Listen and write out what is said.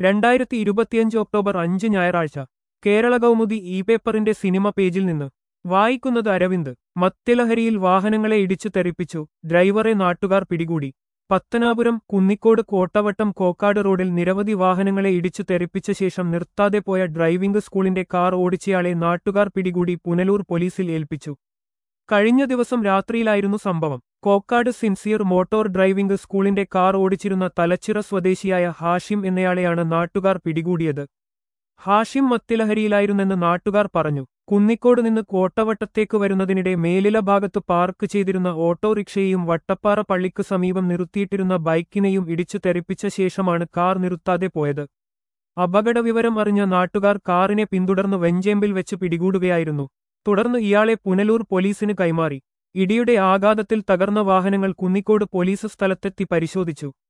രണ്ടായിരത്തി ഇരുപത്തിയഞ്ച് ഒക്ടോബർ അഞ്ച് ഞായറാഴ്ച കേരള കൗമുദി ഇ പേപ്പറിന്റെ സിനിമ പേജിൽ നിന്ന് വായിക്കുന്നത് അരവിന്ദ് മദ്യലഹരിയിൽ വാഹനങ്ങളെ ഇടിച്ചു തെറിപ്പിച്ചു ഡ്രൈവറെ നാട്ടുകാർ പിടികൂടി പത്തനാപുരം കുന്നിക്കോട് കോട്ടവട്ടം കോക്കാട് റോഡിൽ നിരവധി വാഹനങ്ങളെ ഇടിച്ചു തെറിപ്പിച്ച ശേഷം നിർത്താതെ പോയ ഡ്രൈവിംഗ് സ്കൂളിന്റെ കാർ ഓടിച്ചയാളെ നാട്ടുകാർ പിടികൂടി പുനലൂർ പോലീസിൽ ഏൽപ്പിച്ചു കഴിഞ്ഞ ദിവസം രാത്രിയിലായിരുന്നു സംഭവം കോക്കാട് സിൻസിയർ മോട്ടോർ ഡ്രൈവിംഗ് സ്കൂളിന്റെ കാർ ഓടിച്ചിരുന്ന തലച്ചിറ സ്വദേശിയായ ഹാഷിം എന്നയാളെയാണ് നാട്ടുകാർ പിടികൂടിയത് ഹാഷിം മത്തിലഹരിയിലായിരുന്നെന്ന് നാട്ടുകാർ പറഞ്ഞു കുന്നിക്കോട് നിന്ന് കോട്ടവട്ടത്തേക്ക് വരുന്നതിനിടെ മേലില ഭാഗത്ത് പാർക്ക് ചെയ്തിരുന്ന ഓട്ടോറിക്ഷയെയും വട്ടപ്പാറ പള്ളിക്ക് സമീപം നിർത്തിയിട്ടിരുന്ന ബൈക്കിനെയും ഇടിച്ചു തെറിപ്പിച്ച ശേഷമാണ് കാർ നിർത്താതെ പോയത് അപകടവിവരം അറിഞ്ഞ നാട്ടുകാർ കാറിനെ പിന്തുടർന്ന് വെഞ്ചേമ്പിൽ വെച്ച് പിടികൂടുകയായിരുന്നു തുടർന്ന് ഇയാളെ പുനലൂർ പോലീസിന് കൈമാറി ഇടിയുടെ ആഘാതത്തിൽ തകർന്ന വാഹനങ്ങൾ കുന്നിക്കോട് പോലീസ് സ്ഥലത്തെത്തി പരിശോധിച്ചു